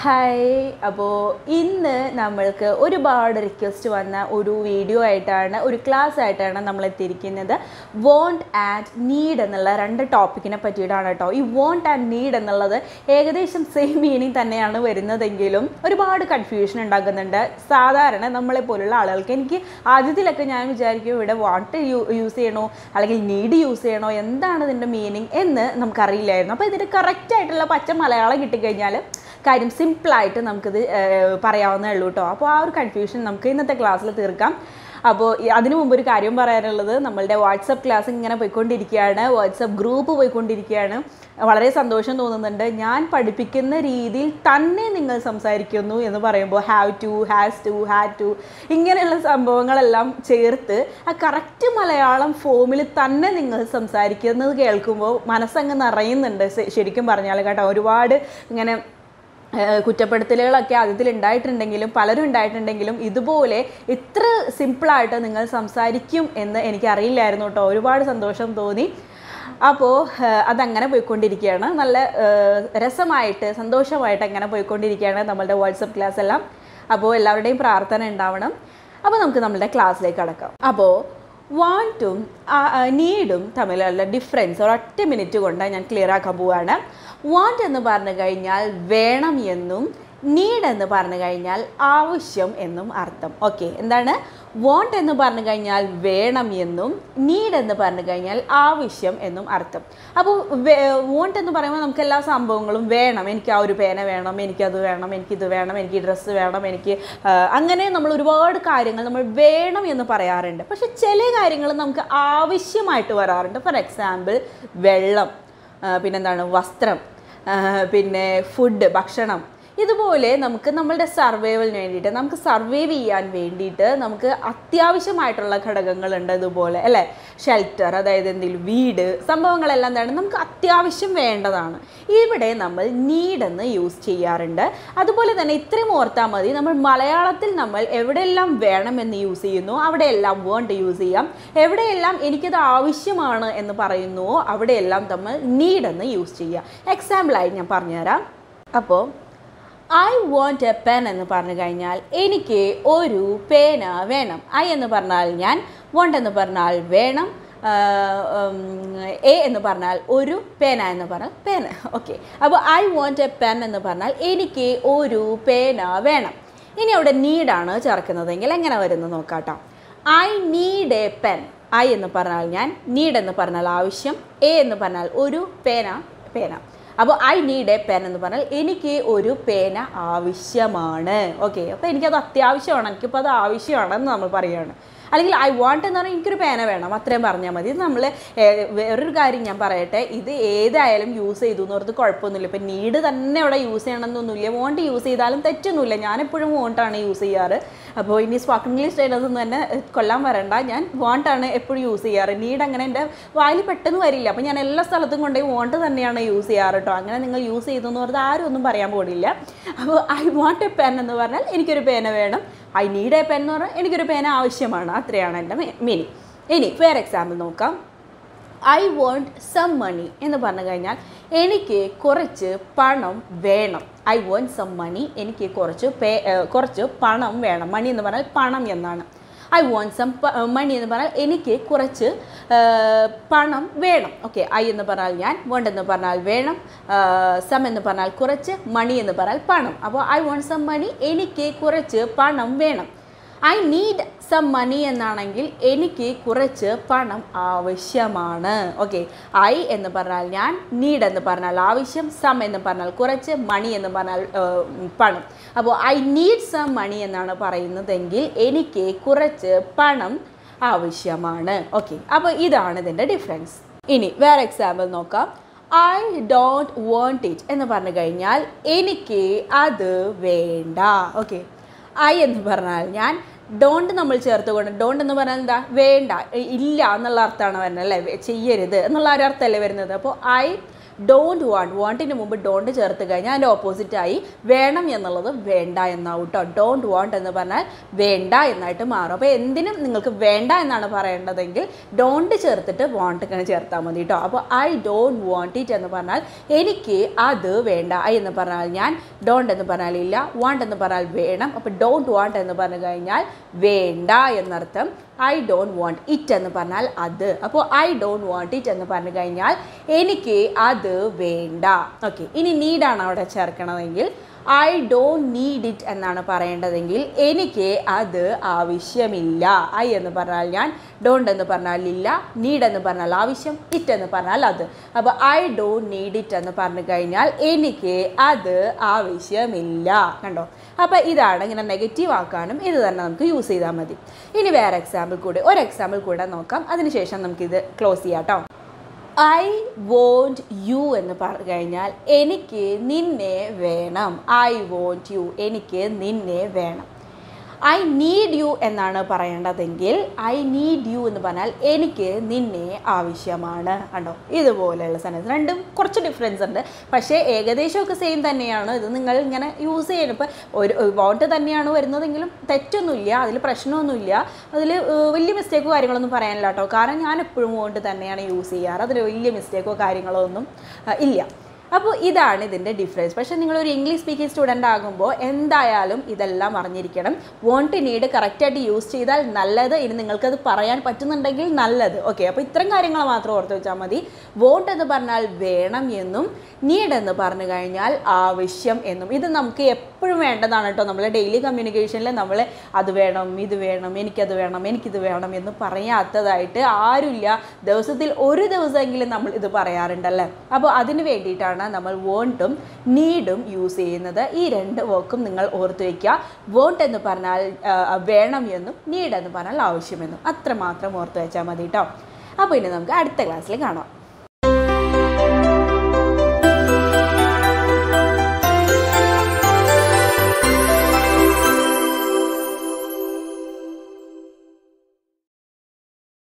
hi അപ്പോൾ ഇന്ന് നമ്മൾക്ക് ഒരുപാട് റിക്വസ്റ്റ് വന്ന ഒരു വീഡിയോ ആയിട്ടാണ് ഒരു ക്ലാസ് ആയിട്ടാണ് നമ്മൾ എത്തിയിരിക്കുന്നത് വോണ്ട് ആൻഡ് നീഡ് എന്നുള്ള രണ്ട് ടോപ്പിക്കിനെ പറ്റിയിട്ടാണ് കേട്ടോ ഈ വോണ്ട് ആൻഡ് നീഡ് എന്നുള്ളത് ഏകദേശം സെയിം മീനിങ് തന്നെയാണ് വരുന്നതെങ്കിലും ഒരുപാട് കൺഫ്യൂഷൻ ഉണ്ടാക്കുന്നുണ്ട് സാധാരണ നമ്മളെ പോലുള്ള ആളുകൾക്ക് എനിക്ക് ആദ്യത്തിലൊക്കെ ഞാൻ വിചാരിക്കും ഇവിടെ വാണ്ട് യൂസ് ചെയ്യണോ അല്ലെങ്കിൽ നീഡ് യൂസ് ചെയ്യണോ എന്താണ് ഇതിൻ്റെ മീനിങ് എന്ന് നമുക്കറിയില്ലായിരുന്നു അപ്പോൾ ഇതിൻ്റെ കറക്റ്റ് ആയിട്ടുള്ള പച്ച മലയാളം കിട്ടിക്കഴിഞ്ഞാൽ കാര്യം സിമ്പിളായിട്ട് നമുക്കിത് ഏഹ്, പറയാവുന്നേ ഉള്ളൂ കേട്ടോ അപ്പോൾ ആ ഒരു കൺഫ്യൂഷൻ നമുക്ക് ഇന്നത്തെ ക്ലാസ്സിൽ തീർക്കാം അപ്പോൾ ഈ- അതിനു മുമ്പ് ഒരു കാര്യം പറയാനുള്ളത് നമ്മളുടെ വാട്സപ്പ് ക്ലാസ് ഇങ്ങനെ പോയിക്കൊണ്ടിരിക്കുകയാണ് വാട്സപ്പ് ഗ്രൂപ്പ് പോയിക്കൊണ്ടിരിക്കുകയാണ് വളരെ സന്തോഷം തോന്നുന്നുണ്ട് ഞാൻ പഠിപ്പിക്കുന്ന രീതിയിൽ തന്നെ നിങ്ങൾ സംസാരിക്കുന്നു എന്ന് പറയുമ്പോൾ have to has to had to ഇങ്ങനെയുള്ള സംഭവങ്ങളെല്ലാം ചേർത്ത് ആ കറക്റ്റ് മലയാളം ഫോമിൽ തന്നെ നിങ്ങൾ സംസാരിക്കുന്നത് കേൾക്കുമ്പോൾ മനസ്സങ്ങ് നിറയുന്നുണ്ട് ശ- ശരിക്കും പറഞ്ഞാൽ കേട്ടോ ഒരുപാട് ഇങ്ങനെ ഏഹ് കുറ്റപ്പെടുത്തലുകളൊക്കെ ആദ്യത്തിൽ ഉണ്ടായിട്ടുണ്ടെങ്കിലും പലരും ഉണ്ടായിട്ടുണ്ടെങ്കിലും ഇതുപോലെ ഇത്ര സിമ്പിളായിട്ട് നിങ്ങൾ സംസാരിക്കും എന്ന് എനിക്കറിയില്ലായിരുന്നു കേട്ടോ ഒരുപാട് സന്തോഷം തോന്നി അപ്പോൾ അതങ്ങനെ പോയിക്കൊണ്ടിരിക്കുകയാണ് നല്ല ഏഹ് രസമായിട്ട് സന്തോഷമായിട്ട് അങ്ങനെ പോയിക്കൊണ്ടിരിക്കുകയാണ് നമ്മളുടെ വാട്സപ്പ് ക്ലാസ് എല്ലാം അപ്പോൾ എല്ലാവരുടെയും പ്രാർത്ഥന ഉണ്ടാവണം അപ്പോൾ നമുക്ക് നമ്മളുടെ ക്ലാസ്സിലേക്ക് കടക്കാം അപ്പോൾ വാണ്ടും നീഡും തമ്മിലുള്ള ഡിഫറൻസ് ഒരൊറ്റ മിനിറ്റ് കൊണ്ട് ഞാൻ ക്ലിയർ ആക്കാൻ പോവുകയാണ് വാണ്ട് എന്ന് പറഞ്ഞു കഴിഞ്ഞാൽ വേണം എന്നും നീഡ് എന്ന് പറഞ്ഞു കഴിഞ്ഞാൽ ആവശ്യം എന്നും അർത്ഥം ഓക്കെ എന്താണ് വാണ്ട് എന്ന് പറഞ്ഞു കഴിഞ്ഞാൽ വേണം എന്നും നീഡ് എന്ന് പറഞ്ഞു കഴിഞ്ഞാൽ ആവശ്യം എന്നും അർത്ഥം അപ്പോൾ വോണ്ട് എന്ന് പറയുമ്പോൾ നമുക്ക് എല്ലാ സംഭവങ്ങളും വേണം എനിക്ക് ആ ഒരു പേന വേണം എനിക്കത് വേണം എനിക്കിത് വേണം എനിക്ക് ഡ്രസ്സ് വേണം എനിക്ക് ആ, അങ്ങനെ നമ്മൾ ഒരുപാട് കാര്യങ്ങൾ നമ്മൾ വേണം എന്ന് പറയാറുണ്ട് പക്ഷെ ചില കാര്യങ്ങൾ നമുക്ക് ആവശ്യമായിട്ട് വരാറുണ്ട് ഫോർ എക്സാമ്പിൾ വെള്ളം ആ, പിന്നെന്താണ് വസ്ത്രം ആ, പിന്നെ ഫുഡ് ഭക്ഷണം ഇതുപോലെ നമുക്ക് നമ്മളുടെ സർവൈവലിന് വേണ്ടിയിട്ട് നമുക്ക് സർവൈവ് ചെയ്യാൻ വേണ്ടിയിട്ട് നമുക്ക് അത്യാവശ്യമായിട്ടുള്ള ഘടകങ്ങളുണ്ട് ഇതുപോലെ അല്ലേ ഷെൽട്ടർ അതായത് എന്തെങ്കിലും വീട് സംഭവങ്ങളെല്ലാം എന്താണ് നമുക്ക് അത്യാവശ്യം വേണ്ടതാണ് ഇവിടെ നമ്മൾ നീഡെന്ന് യൂസ് ചെയ്യാറുണ്ട് അതുപോലെ തന്നെ ഇത്രയും ഓർത്താൽ മതി നമ്മൾ മലയാളത്തിൽ നമ്മൾ എവിടെയെല്ലാം വേണമെന്ന് യൂസ് ചെയ്യുന്നു അവിടെയെല്ലാം വേണ്ട യൂസ് ചെയ്യാം എവിടെയെല്ലാം എനിക്കത് ആവശ്യമാണ് എന്ന് പറയുന്നുവോ അവിടെയെല്ലാം നമ്മൾ നീഡെന്ന് യൂസ് ചെയ്യാം എക്സാമ്പിളായി ഞാൻ പറഞ്ഞുതരാം അപ്പോൾ ഐ വോണ്ട് എ പെൻ എന്ന് പറഞ്ഞു കഴിഞ്ഞാൽ എനിക്ക് ഒരു പേന വേണം ഐ എന്ന് പറഞ്ഞാൽ ഞാൻ വോണ്ട് എന്ന് പറഞ്ഞാൽ വേണം എ എന്ന് പറഞ്ഞാൽ ഒരു പേന എന്ന് പറഞ്ഞാൽ പേന ഓക്കെ അപ്പോൾ ഐ വോണ്ട് എ പെൻ എന്ന് പറഞ്ഞാൽ എനിക്ക് ഒരു പേന വേണം ഇനി അവിടെ നീഡാണ് ചേർക്കുന്നതെങ്കിൽ എങ്ങനെ വരുന്നു നോക്കാട്ടോ I need a pen I എന്ന് പറഞ്ഞാൽ ഞാൻ നീഡ് എന്ന് പറഞ്ഞാൽ ആവശ്യം എ എന്ന് പറഞ്ഞാൽ ഒരു പേന പേന അപ്പോൾ ഐ നീഡ് എ പെൻ എന്ന് പറഞ്ഞാൽ എനിക്ക് ഒരു പേന ആവശ്യമാണ് ഓക്കെ അപ്പോൾ എനിക്കത് അത്യാവശ്യമാണ് എനിക്കിപ്പോൾ അത് ആവശ്യമാണെന്ന് നമ്മൾ പറയുകയാണ് അല്ലെങ്കിൽ ഐ വാണ്ട് എന്ന് പറഞ്ഞാൽ എനിക്കൊരു പേന വേണം അത്രയും പറഞ്ഞാൽ മതി ഇത് നമ്മൾ വേറൊരു കാര്യം ഞാൻ പറയട്ടെ ഇത് ഏതായാലും യൂസ് ചെയ്തു എന്ന് പറഞ്ഞത് കുഴപ്പമൊന്നുമില്ല ഇപ്പം നീഡ് തന്നെ അവിടെ യൂസ് ചെയ്യണമെന്നൊന്നുമില്ല വോണ്ട് യൂസ് ചെയ്താലും തെറ്റൊന്നുമില്ല ഞാനെപ്പോഴും വോണ്ടാണ് യൂസ് ചെയ്യാറ് അപ്പോൾ ഇനി സ്പോക്കൺ ഇംഗ്ലീഷ് ട്രെയിനേഴ്സൊന്നും തന്നെ കൊല്ലാൻ വരണ്ട ഞാൻ വാണ്ടാണ് എപ്പോഴും യൂസ് ചെയ്യാറ് നീഡ് അങ്ങനെ എൻ്റെ വായിൽ പെട്ടെന്ന് വരില്ല അപ്പോൾ ഞാൻ എല്ലാ സ്ഥലത്തും കൊണ്ടുപോയി വോണ്ട് തന്നെയാണ് യൂസ് ചെയ്യാറ് കേട്ടോ അങ്ങനെ നിങ്ങൾ യൂസ് ചെയ്തു എന്ന് പറഞ്ഞാൽ ആരും ഒന്നും പറയാൻ പോടില്ല അപ്പോൾ ഐ വാണ്ട് എ പെൻ എന്ന് പറഞ്ഞാൽ എനിക്കൊരു പേന വേണം ഐ നീഡ് എ പെൻ എന്ന് പറഞ്ഞാൽ എനിക്കൊരു പേന ആവശ്യമാണ് അത്രയാണ് എൻ്റെ മീനിങ് ഇനി വേറെ എക്സാമ്പിൾ നോക്കാം ഐ വോണ്ട് സം മണി എന്ന് പറഞ്ഞു കഴിഞ്ഞാൽ എനിക്ക് കുറച്ച് പണം വേണം ഐ വോണ്ട് സം മണി എനിക്ക് കുറച്ച് പേ ഏഹ് കുറച്ച് പണം വേണം മണി എന്ന് പറഞ്ഞാൽ പണം എന്നാണ് ഐ വോണ്ട് സം മണി എന്ന് പറഞ്ഞാൽ എനിക്ക് കുറച്ച് ഏഹ്, പണം വേണം ഓക്കെ ഐ എന്ന് പറഞ്ഞാൽ ഞാൻ വോണ്ട് എന്ന് പറഞ്ഞാൽ വേണം സം എന്ന് പറഞ്ഞാൽ കുറച്ച് മണി എന്ന് പറഞ്ഞാൽ പണം അപ്പോൾ ഐ വോണ്ട് സം മണി എനിക്ക് കുറച്ച് പണം വേണം ഐ നീഡ് സം മണി എന്നാണെങ്കിൽ എനിക്ക് കുറച്ച് പണം ആവശ്യമാണ് ഓക്കെ ഐ എന്ന് പറഞ്ഞാൽ ഞാൻ നീഡ് എന്ന് പറഞ്ഞാൽ ആവശ്യം സം എന്ന് പറഞ്ഞാൽ കുറച്ച് മണി എന്ന് പറഞ്ഞാൽ ഏഹ്, പണം അപ്പോൾ ഐ നീഡ് സം മണി എന്നാണ് പറയുന്നതെങ്കിൽ എനിക്ക് കുറച്ച് പണം ആവശ്യമാണ് ഓക്കെ അപ്പോൾ ഇതാണ് ഇതിൻ്റെ ഡിഫറൻസ് ഇനി വേറെ എക്സാമ്പിൾ നോക്കാം ഐ ഡോണ്ട് വോണ്ട് ഇറ്റ് എന്ന് പറഞ്ഞു കഴിഞ്ഞാൽ എനിക്ക് അത് വേണ്ട ഓക്കെ ഐ എന്ന് പറഞ്ഞാൽ ഞാൻ ഡോണ്ട് നമ്മൾ ചേർത്തുകൊണ്ട് ഡോണ്ട് എന്ന് പറഞ്ഞാൽ എന്താ വേണ്ട ഇ- ഇല്ല എന്നുള്ള അർത്ഥമാണ് വരുന്നത് അല്ലേ വേ- ചെയ്യരുത് എന്നുള്ള ഒരു അർത്ഥമല്ലേ വരുന്നത് അപ്പോൾ ഐ ഡോണ്ട് വാണ്ട് വാണ്ടിന് മുമ്പ് ഡോണ്ട് ചേർത്ത് കഴിഞ്ഞാൽ അതിൻ്റെ ഓപ്പോസിറ്റായി വേണം എന്നുള്ളത് വേണ്ട എന്നാവും കേട്ടോ ഡോണ്ട് വാണ്ട് എന്ന് പറഞ്ഞാൽ വേണ്ട എന്നായിട്ട് മാറും അപ്പോൾ എന്തിനും നിങ്ങൾക്ക് വേണ്ട എന്നാണ് പറയേണ്ടതെങ്കിൽ ഡോണ്ട് ചേർത്തിട്ട് വാണ്ട് ഇങ്ങനെ ചേർത്താൽ മതി കേട്ടോ അപ്പോൾ ഐ ഡോണ്ട് വാണ്ട് ഇറ്റ് എന്ന് പറഞ്ഞാൽ എനിക്ക് അത് വേണ്ട ഐ എന്ന് പറഞ്ഞാൽ ഞാൻ ഡോണ്ട് എന്ന് പറഞ്ഞാൽ ഇല്ല വാണ്ട് എന്ന് പറഞ്ഞാൽ വേണം അപ്പോൾ ഡോണ്ട് വാണ്ട് എന്ന് പറഞ്ഞു കഴിഞ്ഞാൽ വേണ്ട എന്നർത്ഥം ഐ ഡോണ്ട് വാണ്ട് ഇറ്റ് എന്ന് പറഞ്ഞാൽ അത് അപ്പോൾ ഐ ഡോണ്ട് വാണ്ട് ഇറ്റ് എന്ന് പറഞ്ഞു കഴിഞ്ഞാൽ എനിക്ക് അത് വേണ്ട ഓക്കെ ഇനി നീഡാണ് അവിടെ ചേർക്കണമെങ്കിൽ ഐ ഡോണ്ട് നീഡ് ഇറ്റ് എന്നാണ് പറയേണ്ടതെങ്കിൽ എനിക്ക് അത് ആവശ്യമില്ല ഐ എന്ന് പറഞ്ഞാൽ ഞാൻ ഡോണ്ട് എന്ന് പറഞ്ഞാൽ ഇല്ല നീഡ് എന്ന് പറഞ്ഞാൽ ആവശ്യം ഇറ്റ് എന്ന് പറഞ്ഞാൽ അത് അപ്പോൾ ഐ ഡോണ്ട് നീഡ് ഇറ്റ് എന്ന് പറഞ്ഞു കഴിഞ്ഞാൽ എനിക്ക് അത് ആവശ്യമില്ല കണ്ടോ അപ്പോൾ ഇതാണ് ഇങ്ങനെ നെഗറ്റീവ് ആക്കാനും ഇത് തന്നെ നമുക്ക് യൂസ് ചെയ്താൽ മതി ഇനി വേറെ എക്സാമ്പിൾ കൂടി ഒരു എക്സാമ്പിൾ കൂടെ നോക്കാം അതിനുശേഷം നമുക്കിത് ക്ലോസ് ചെയ്യാം കേട്ടോ ഐ വോണ്ട് യു എന്ന് പറഞ്ഞു കഴിഞ്ഞാൽ എനിക്ക് നിന്നെ വേണം ഐ വോണ്ട് യു എനിക്ക് നിന്നെ വേണം ഐ നീഡ് യു എന്നാണ് പറയേണ്ടതെങ്കിൽ ഐ നീഡ് യു എന്ന് പറഞ്ഞാൽ എനിക്ക് നിന്നെ ആവശ്യമാണ് കണ്ടോ ഇതുപോലെയുള്ള സെൻറ്റൻസ് രണ്ടും കുറച്ച് ഡിഫറൻസ് ഉണ്ട് പക്ഷേ ഏകദേശമൊക്കെ സെയിം തന്നെയാണ് ഇത് നിങ്ങൾ ഇങ്ങനെ യൂസ് ചെയ്യണം ഇപ്പോൾ ഒരു വോട്ട് തന്നെയാണ് വരുന്നതെങ്കിലും തെറ്റൊന്നുമില്ല അതിൽ പ്രശ്നമൊന്നുമില്ല അതിൽ വലിയ മിസ്റ്റേക്കോ കാര്യങ്ങളൊന്നും പറയാനില്ല കേട്ടോ കാരണം ഞാൻ എപ്പോഴും വോട്ട് തന്നെയാണ് യൂസ് ചെയ്യാറ് അതിൽ വലിയ മിസ്റ്റേക്കോ കാര്യങ്ങളോ ഒന്നും ആ, ഇല്ല അപ്പോൾ ഇതാണ് ഇതിൻ്റെ ഡിഫറൻസ് പക്ഷേ നിങ്ങളൊരു ഇംഗ്ലീഷ് സ്പീക്കിംഗ് സ്റ്റുഡൻ്റ് ആകുമ്പോൾ എന്തായാലും ഇതെല്ലാം അറിഞ്ഞിരിക്കണം വോണ്ട് നീഡ് കറക്റ്റായിട്ട് യൂസ് ചെയ്താൽ നല്ലത് ഇനി നിങ്ങൾക്കത് പറയാൻ പറ്റുന്നുണ്ടെങ്കിൽ നല്ലത് ഓക്കെ അപ്പോൾ ഇത്തരം കാര്യങ്ങൾ മാത്രം ഓർത്ത് വെച്ചാൽ മതി വോണ്ട് എന്ന് പറഞ്ഞാൽ വേണം എന്നും നീഡ് എന്ന് പറഞ്ഞു കഴിഞ്ഞാൽ ആവശ്യം എന്നും ഇത് നമുക്ക് എപ്പോഴും വേണ്ടതാണ് കേട്ടോ നമ്മൾ ഡെയിലി കമ്മ്യൂണിക്കേഷനിൽ നമ്മൾ അത് വേണം ഇത് വേണം എനിക്കത് വേണം എനിക്കിത് വേണം എന്ന് പറയാത്തതായിട്ട് ആരുമില്ല ദിവസത്തിൽ ഒരു ദിവസമെങ്കിലും നമ്മൾ ഇത് പറയാറുണ്ടല്ലേ അപ്പോൾ അതിന് വേണ്ടിയിട്ടാണ് നമ്മൾ വോണ്ടും നീഡും യൂസ് ചെയ്യുന്നത് ഈ രണ്ട് വർക്കും നിങ്ങൾ ഓർത്ത് വയ്ക്കുക വോണ്ട് എന്ന് പറഞ്ഞാൽ ആ, വേണം എന്നും നീഡ് എന്ന് പറഞ്ഞാൽ ആവശ്യമെന്നും അത്ര മാത്രം ഓർത്ത് വെച്ചാൽ മതി കേട്ടോ അപ്പോൾ ഇനി നമുക്ക് അടുത്ത ക്ലാസ്സിൽ കാണാം